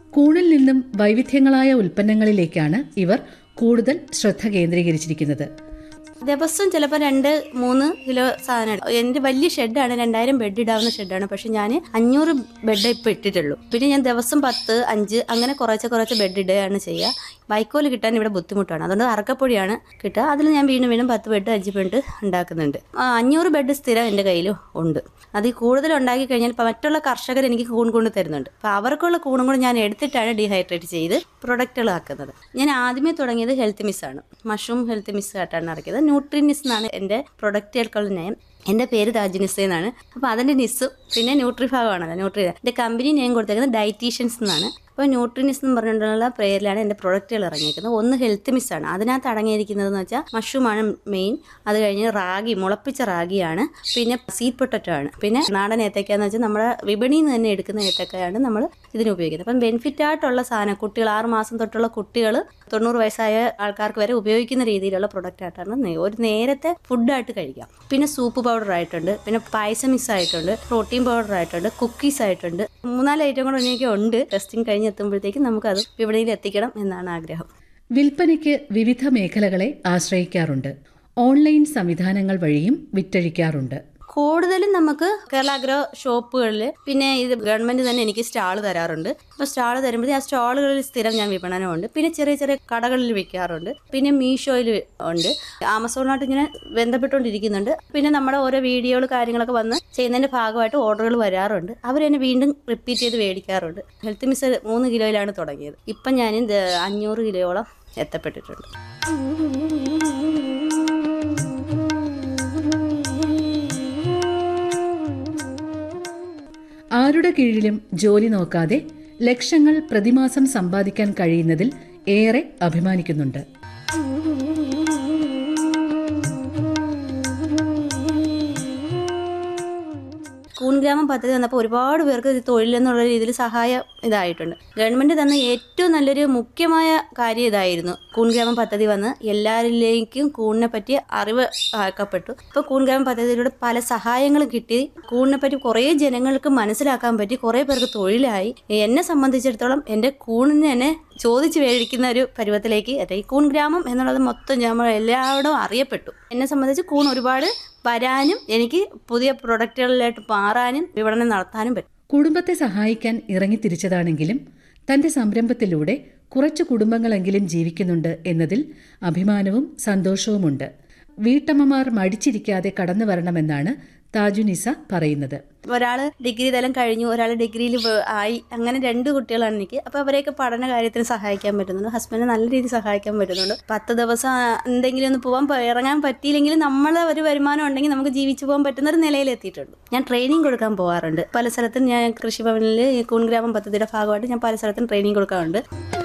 കൂണിൽ നിന്നും വൈവിധ്യങ്ങളായ ഉൽപ്പന്നങ്ങളിലേക്കാണ് ഇവർ കൂടുതൽ ശ്രദ്ധ കേന്ദ്രീകരിച്ചിരിക്കുന്നത് ദിവസം ചിലപ്പോൾ രണ്ട് മൂന്ന് കിലോ സാധനം ഇടും. എൻ്റെ വലിയ ഷെഡാണ് രണ്ടായിരം ബെഡ് ഇടാവുന്ന ഷെഡാണ് പക്ഷെ ഞാൻ അഞ്ഞൂറ് ബെഡ് ഇപ്പോൾ ഇട്ടിട്ടുള്ളൂ പിന്നെ ഞാൻ ദിവസം പത്ത് അഞ്ച് അങ്ങനെ കുറച്ച് കുറച്ച് ബെഡ് ഇടുകയാണ് ചെയ്യുക വൈക്കോല് കിട്ടാൻ ഇവിടെ ബുദ്ധിമുട്ടാണ് അതുകൊണ്ട് അറക്കപ്പൊടിയാണ് കിട്ടുക അതിൽ ഞാൻ വീണ്ടും വീണ്ടും പത്ത് ബെഡ് അഞ്ച് ബെഡ് ഉണ്ടാക്കുന്നുണ്ട് ആ, അഞ്ഞൂറ് ബെഡ് സ്ഥിരം എൻ്റെ കയ്യിൽ ഉണ്ട് അത് ഈ കൂടുതൽ ഉണ്ടാക്കി കഴിഞ്ഞാൽ ഇപ്പം മറ്റുള്ള കർഷകർ എനിക്ക് കൂൺ കൊണ്ട് തരുന്നുണ്ട് അപ്പോൾ അവർക്കുള്ള കൂണും കൂടെ ഞാൻ എടുത്തിട്ടാണ് ഡീഹൈഡ്രേറ്റ് ചെയ്ത് പ്രൊഡക്റ്റുകളാക്കുന്നത് ഞാൻ ആദ്യമേ തുടങ്ങിയത് ഹെൽത്ത് മിസ്സാണ് മഷ്റൂം ഹെൽത്ത് മിസ് ആയിട്ടാണ് ഇറക്കിയത് ന്യൂട്രിനിസ് എന്നാണ് എൻ്റെ പ്രൊഡക്റ്റുകൾക്കുള്ള നയം എൻ്റെ പേര് താജിനിസ് എന്നാണ് അപ്പോൾ അതിൻ്റെ നിസ്സും പിന്നെ ന്യൂട്രി ഭാഗമാണല്ലോ ന്യൂട്രി എൻ്റെ കമ്പനി നെയിം കൊടുത്തേക്കുന്നത് ഡയറ്റീഷ്യൻസ് എന്നാണ് അപ്പോൾ ന്യൂട്രിനിസ് എന്ന് പറഞ്ഞിട്ടുള്ള പേരിലാണ് എൻ്റെ പ്രൊഡക്റ്റുകൾ ഇറങ്ങിയിരിക്കുന്നത് ഒന്ന് ഹെൽത്ത് മിസ്സാണ് അതിനകത്ത് അടങ്ങിയിരിക്കുന്നതെന്ന് വെച്ചാൽ മഷ്റൂമാണ് മെയിൻ അത് കഴിഞ്ഞ് റാഗി മുളപ്പിച്ച റാഗിയാണ് പിന്നെ സീറ്റ് പൊട്ടറ്റോ ആണ് പിന്നെ നാടൻ ഏത്തക്ക എന്ന് വെച്ചാൽ നമ്മുടെ വിപണിയിൽ നിന്ന് തന്നെ എടുക്കുന്ന ഏത്തക്കയാണ് നമ്മൾ ഇതിന് ഉപയോഗിക്കുന്നത് അപ്പം ബെനിഫിറ്റ് ആയിട്ടുള്ള സാധനം കുട്ടികൾ ആറ് മാസം തൊട്ടുള്ള കുട്ടികൾ തൊണ്ണൂറ് വയസ്സായ ആൾക്കാർക്ക് വരെ ഉപയോഗിക്കുന്ന രീതിയിലുള്ള പ്രൊഡക്റ്റ് ആയിട്ടാണ് നേ- ഒരു നേരത്തെ ഫുഡായിട്ട് കഴിക്കാം പിന്നെ സൂപ്പ് പൗഡർ ആയിട്ടുണ്ട് പിന്നെ പായസം മിക്സ് ആയിട്ടുണ്ട് പ്രോട്ടീൻ പൗഡർ ആയിട്ടുണ്ട് കുക്കീസ് ആയിട്ടുണ്ട് മൂന്നാല് ഐറ്റം കൂടെ എനിക്ക് ഉണ്ട് ടെസ്റ്റിംഗ് കഴിഞ്ഞ് എത്തുമ്പോഴത്തേക്കും നമുക്കത് വിപണിയിൽ എത്തിക്കണം എന്നാണ് ആഗ്രഹം വിൽപ്പനയ്ക്ക് വിവിധ മേഖലകളെ ആശ്രയിക്കാറുണ്ട് ഓൺലൈൻ സംവിധാനങ്ങൾ വഴിയും വിറ്റഴിക്കാറുണ്ട് കൂടുതലും നമുക്ക് കേരള അഗ്രോ ഷോപ്പുകളിൽ പിന്നെ ഇത് ഗവൺമെന്റ് തന്നെ എനിക്ക് സ്റ്റാൾ തരാറുണ്ട് അപ്പോൾ സ്റ്റാൾ തരുമ്പോഴത്തേ ആ സ്റ്റാളുകളിൽ സ്ഥിരം ഞാൻ വിപണനമുണ്ട് പിന്നെ ചെറിയ ചെറിയ കടകളിൽ വിൽക്കാറുണ്ട് പിന്നെ മീഷോയിൽ ഉണ്ട് ആമസോണായിട്ട് ഇങ്ങനെ ബന്ധപ്പെട്ടുകൊണ്ടിരിക്കുന്നുണ്ട് പിന്നെ നമ്മുടെ ഓരോ വീഡിയോകൾ കാര്യങ്ങളൊക്കെ വന്ന് ചെയ്യുന്നതിന്റെ ഭാഗമായിട്ട് ഓർഡറുകൾ വരാറുണ്ട് അവർ തന്നെ വീണ്ടും റിപ്പീറ്റ് ചെയ്ത് മേടിക്കാറുണ്ട് ഹെൽത്ത് മിസ് മൂന്ന് കിലോയിലാണ് തുടങ്ങിയത് ഇപ്പം ഞാൻ ഇത് അഞ്ഞൂറ് കിലോയോളം എത്തപ്പെട്ടിട്ടുണ്ട് ആരുടെ കീഴിലും ജോലി നോക്കാതെ ലക്ഷങ്ങൾ പ്രതിമാസം സമ്പാദിക്കാൻ കഴിയുന്നതിൽ ഏറെ അഭിമാനിക്കുന്നുണ്ട് കൂൺഗ്രാമം പദ്ധതി വന്നപ്പോൾ ഒരുപാട് പേർക്ക് ഇത് തൊഴിലെന്നുള്ള രീതിയിൽ സഹായം ഇതായിട്ടുണ്ട് ഗവൺമെന്റ് തന്ന ഏറ്റവും നല്ലൊരു മുഖ്യമായ കാര്യം ഇതായിരുന്നു കൂൺഗ്രാമം പദ്ധതി വന്ന് എല്ലാവരിലേക്കും കൂണിനെ പറ്റി അറിവ് ആക്കപ്പെട്ടു ഇപ്പോൾ കൂൺഗ്രാമം പദ്ധതിയിലൂടെ പല സഹായങ്ങളും കിട്ടി കൂണിനെ പറ്റി കുറേ ജനങ്ങൾക്ക് മനസ്സിലാക്കാൻ പറ്റി കുറേ പേർക്ക് തൊഴിലായി എന്നെ സംബന്ധിച്ചിടത്തോളം എൻ്റെ കൂണിനെ തന്നെ ചോദിച്ചു മേടിക്കുന്ന ഒരു പരുവത്തിലേക്ക് എത്തി ഈ കൂൺ ഗ്രാമം എന്നുള്ളത് മൊത്തം നമ്മൾ എല്ലായിടവും അറിയപ്പെട്ടു എന്നെ സംബന്ധിച്ച് കൂൺ ഒരുപാട് വരാനും എനിക്ക് പുതിയ പ്രൊഡക്റ്റുകളിലായിട്ട് മാറാനും വിപണനം നടത്താനും പറ്റും കുടുംബത്തെ സഹായിക്കാൻ ഇറങ്ങിത്തിരിച്ചതാണെങ്കിലും തന്റെ സംരംഭത്തിലൂടെ കുറച്ചു കുടുംബങ്ങളെങ്കിലും ജീവിക്കുന്നുണ്ട് എന്നതിൽ അഭിമാനവും സന്തോഷവുമുണ്ട് വീട്ടമ്മമാർ മടിച്ചിരിക്കാതെ കടന്നു വരണമെന്നാണ് താജുനിസ പറയുന്നത് ഒരാൾ ഡിഗ്രി തലം കഴിഞ്ഞു ഒരാൾ ഡിഗ്രിയിൽ ആയി അങ്ങനെ രണ്ട് കുട്ടികളാണ് എനിക്ക് അപ്പോൾ അവരെയൊക്കെ പഠന കാര്യത്തിന് സഹായിക്കാൻ പറ്റുന്നുണ്ട് ഹസ്ബൻഡിനെ നല്ല രീതിയിൽ സഹായിക്കാൻ പറ്റുന്നുണ്ട് പത്ത് ദിവസം ആ, എന്തെങ്കിലും ഒന്ന് പോകാൻ പ- ഇറങ്ങാൻ പറ്റിയില്ലെങ്കിലും നമ്മളെ ഒരു വരുമാനം ഉണ്ടെങ്കിൽ നമുക്ക് ജീവിച്ചു പോകാൻ പറ്റുന്ന ഒരു നിലയിൽ എത്തിയിട്ടുണ്ട് ഞാൻ ട്രെയിനിങ് കൊടുക്കാൻ പോകാറുണ്ട് പല സ്ഥലത്തും ഞാൻ കൃഷിഭവനിൽ ഈ കൂൺഗ്രാമം പദ്ധതിയുടെ ഭാഗമായിട്ട് ഞാൻ പല സ്ഥലത്തും ട്രെയിനിങ് കൊടുക്കാറുണ്ട്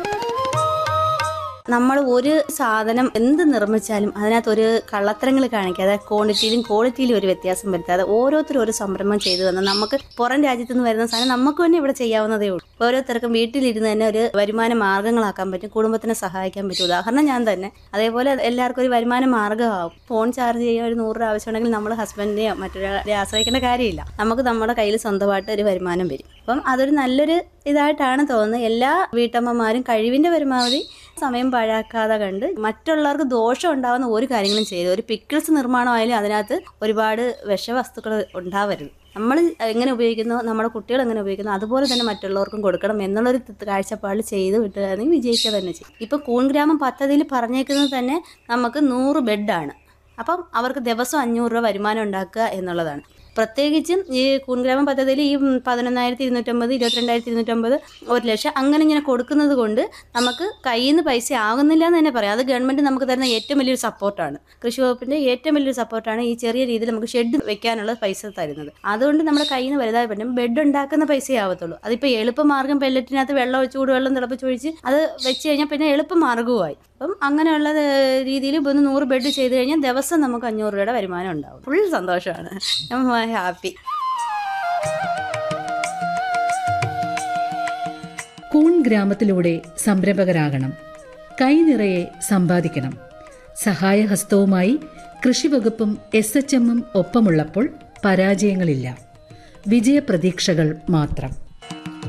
നമ്മൾ ഒരു സാധനം എന്ത് നിർമ്മിച്ചാലും അതിനകത്ത് ഒരു കള്ളത്തരങ്ങൾ കാണിക്കാതെ ക്വാണ്ടിറ്റിയിലും ക്വാളിറ്റിയിലും ഒരു വ്യത്യാസം വരുത്താതെ ഓരോരുത്തരും ഒരു സംരംഭം ചെയ്തു വന്ന് നമുക്ക് പുറം രാജ്യത്ത് നിന്ന് വരുന്ന സാധനം നമുക്ക് തന്നെ ഇവിടെ ചെയ്യാവുന്നതേ ഉള്ളൂ ഓരോരുത്തർക്കും വീട്ടിലിരുന്ന് തന്നെ ഒരു വരുമാന മാർഗ്ഗങ്ങളാക്കാൻ പറ്റും കുടുംബത്തിനെ സഹായിക്കാൻ പറ്റും ഉദാഹരണം ഞാൻ തന്നെ അതേപോലെ എല്ലാവർക്കും ഒരു വരുമാന മാർഗ്ഗമാവും ഫോൺ ചാർജ് ചെയ്യാൻ ഒരു നൂറ് രൂപ ആവശ്യമുണ്ടെങ്കിൽ നമ്മൾ ഹസ്ബൻഡിനെയോ മറ്റൊരാളെ ആശ്രയിക്കേണ്ട കാര്യമില്ല നമുക്ക് നമ്മുടെ കയ്യിൽ സ്വന്തമായിട്ട് ഒരു വരുമാനം വരും അപ്പം അതൊരു നല്ലൊരു ഇതായിട്ടാണ് തോന്നുന്നത് എല്ലാ വീട്ടമ്മമാരും കഴിവിന്റെ പരമാവധി സമയം പാഴാക്കാതെ കണ്ട് മറ്റുള്ളവർക്ക് ദോഷം ഉണ്ടാകുന്ന ഒരു കാര്യങ്ങളും ചെയ്ത് ഒരു പിക്കിൾസ് നിർമ്മാണമായാലും അതിനകത്ത് ഒരുപാട് വിഷവസ്തുക്കൾ ഉണ്ടാവരുത് നമ്മൾ എങ്ങനെ ഉപയോഗിക്കുന്നോ നമ്മുടെ കുട്ടികൾ എങ്ങനെ ഉപയോഗിക്കുന്നോ അതുപോലെ തന്നെ മറ്റുള്ളവർക്കും കൊടുക്കണം എന്നുള്ളൊരു ത- കാഴ്ചപ്പാടിൽ ചെയ്ത് വിട്ടുകയാണെങ്കിൽ വിജയിക്കുക തന്നെ ചെയ്യും ഇപ്പം കൂൺഗ്രാമം പദ്ധതിയിൽ പറഞ്ഞേക്കുന്നത് തന്നെ നമുക്ക് നൂറ് ബെഡാണ് അപ്പം അവർക്ക് ദിവസം അഞ്ഞൂറ് രൂപ വരുമാനം ഉണ്ടാക്കുക എന്നുള്ളതാണ് പ്രത്യേകിച്ചും ഈ കൂൺഗ്രാമം പദ്ധതിയിൽ ഈ പതിനൊന്നായിരത്തി ഇരുന്നൂറ്റമ്പത് ഇരുപത്തിരണ്ടായിരത്തി ഇരുന്നൂറ്റമ്പത് ഒരു ലക്ഷം അങ്ങനെ ഇങ്ങനെ കൊടുക്കുന്നത് കൊണ്ട് നമുക്ക് കയ്യിൽ നിന്ന് പൈസ ആകുന്നില്ല എന്ന് തന്നെ പറയാം അത് ഗവൺമെൻറ് നമുക്ക് തരുന്ന ഏറ്റവും വലിയൊരു സപ്പോർട്ടാണ് കൃഷി വകുപ്പിൻ്റെ ഏറ്റവും വലിയൊരു സപ്പോർട്ടാണ് ഈ ചെറിയ രീതിയിൽ നമുക്ക് ഷെഡ് വെക്കാനുള്ള പൈസ തരുന്നത് അതുകൊണ്ട് നമ്മുടെ കയ്യിൽ നിന്ന് വലുതായി പറ്റും ബെഡ് ഉണ്ടാക്കുന്ന പൈസയേ ആവത്തുള്ളൂ അതിപ്പോൾ എളുപ്പമാർഗ്ഗം പെല്ലറ്റിനകത്ത് വെള്ളം ഒഴിച്ച് ചൂടുവെള്ളം തിളപ്പിച്ചൊഴിച്ച് അത് വെച്ച് കഴിഞ്ഞാൽ പിന്നെ എളുപ്പമാർഗ്ഗവുമായി അപ്പം അങ്ങനെയുള്ള രീതിയിൽ ഇപ്പം ഒന്ന് നൂറ് ബെഡ് ചെയ്ത് കഴിഞ്ഞാൽ ദിവസം നമുക്ക് അഞ്ഞൂറ് രൂപയുടെ വരുമാനം ഉണ്ടാവും ഫുൾ സന്തോഷമാണ് ഞാൻ ഹാപ്പി കൂൺ ഗ്രാമത്തിലൂടെ സംരംഭകരാകണം കൈനിറയെ സമ്പാദിക്കണം സഹായഹസ്തവുമായി കൃഷിവകുപ്പും എസ് എച്ച് എമ്മും ഒപ്പമുള്ളപ്പോൾ പരാജയങ്ങളില്ല വിജയപ്രതീക്ഷകൾ മാത്രം